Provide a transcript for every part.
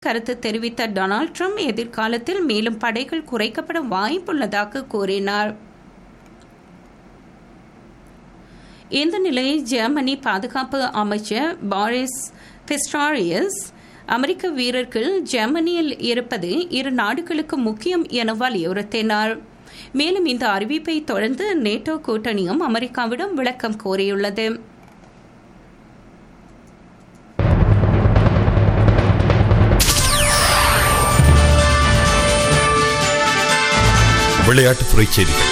கருத்து தெரிவித்த Donald Trump எதிர்காலத்தில் மேலும் படைகள் குறைக்கப்பட வாய்ப்புள்ளதாக கூறினார் இந்த நிலையில் ஜெர்மனி பாதுகாப்பு அமைச்சர் பாரிஸ் பிஸ்டாரியஸ் அமெரிக்க வீரர்கள் ஜெர்மனியில் இருப்பது இரு நாடுகளுக்கு முக்கியம் என வலியுறுத்தினார் மேலும் இந்த அறிவிப்பை தொடர்ந்து நேட்டோ கூட்டணியும் அமெரிக்காவிடம் விளக்கம் கோரியுள்ளது விளையாட்டுத்துறை செய்திகள்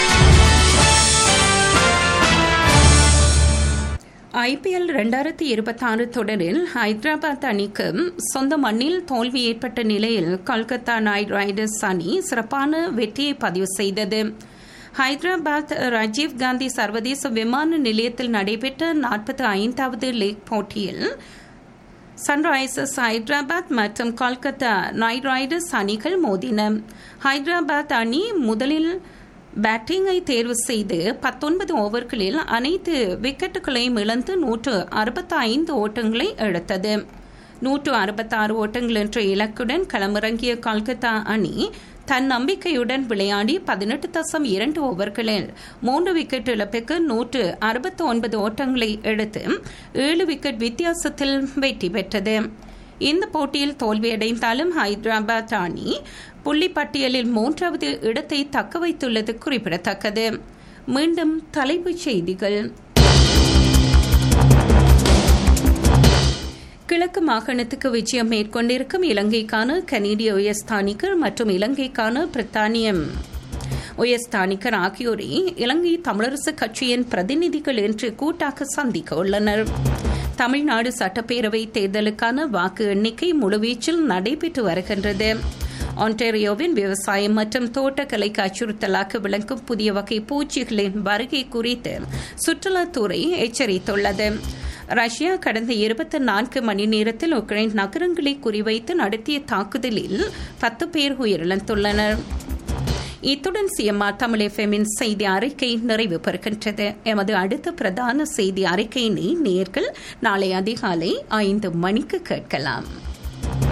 ஐபிஎல் ரெண்டாயிரத்தி இருபத்தி ஆறு தொடரில் ஹைதராபாத் அணிக்கு சொந்த மண்ணில் தோல்வி ஏற்பட்ட நிலையில் கொல்கத்தா நைட் ரைடர்ஸ் அணி சிறப்பான வெற்றியை பதிவு செய்தது ஹைதராபாத் ராஜீவ் காந்தி சர்வதேச விமான நிலையத்தில் நடைபெற்ற நாற்பத்தி ஐந்தாவது லீக் போட்டியில் சன்ரைசர்ஸ் ஹைதராபாத் மற்றும் கொல்கத்தா நைட் ரைடர்ஸ் அணிகள் மோதின ஹைதராபாத் அணி முதலில் பேட்டிங்கை தேர்வு செய்து பத்தொன்பது ஓவர்களில் அனைத்து விக்கெட்டுகளையும் இழந்து நூற்று அறுபத்தி ஐந்து ஓட்டங்களை எடுத்தது நூற்று அறுபத்தாறு ஓட்டங்கள் என்ற இலக்குடன் களமிறங்கிய கொல்கத்தா அணி தன் நம்பிக்கையுடன் விளையாடி பதினெட்டு தசம் இரண்டு ஓவர்களில் மூன்று விக்கெட் இழப்புக்கு நூற்று அறுபத்தி ஒன்பது ஓட்டங்களை எடுத்து ஏழு விக்கெட் வித்தியாசத்தில் வெற்றி பெற்றது இந்த போட்டியில் தோல்வியடைந்தாலும் ஹைதராபாத் அணி புள்ளி பட்டியலில் மூன்றாவது இடத்தை தக்க வைத்துள்ளது குறிப்பிடத்தக்கது மீண்டும் தலைப்புச் செய்திகள் கிழக்கு மாகாணத்துக்கு விஜயம் மேற்கொண்டிருக்கும் இலங்கைக்கான கனேடிய உயர்ஸ்தானிகர் மற்றும் இலங்கைக்கான பிரித்தானியம் உயர்ஸ்தானிகர் ஆகியோரை இலங்கை தமிழரசு கட்சியின் பிரதிநிதிகள் என்று கூட்டாக சந்திக்க உள்ளனர் தமிழ்நாடு சட்டப்பேரவை தேர்தலுக்கான வாக்கு எண்ணிக்கை முழுவீச்சில் நடைபெற்று வருகின்றது ஆன்டேரியோவின் விவசாயம் மற்றும் தோட்டக்கலைக்கு அச்சுறுத்தலாக விளங்கும் புதிய வகை பூச்சிகளின் வருகை குறித்து சுற்றுலாத்துறை எச்சரித்துள்ளது ரஷ்யா கடந்த இருபத்தி நான்கு மணி நேரத்தில் உக்ரைன் நகரங்களை குறிவைத்து நடத்திய தாக்குதலில் பத்து பேர் உயிரிழந்துள்ளனர் இத்துடன் சிஎம்ஆர் தமிழ் எஃப்எம்மின் செய்தி அறிக்கை நிறைவு பெறுகின்றது எமது அடுத்த பிரதான செய்தி அறிக்கையினை நேர்கள் நாளை அதிகாலை ஐந்து மணிக்கு கேட்கலாம்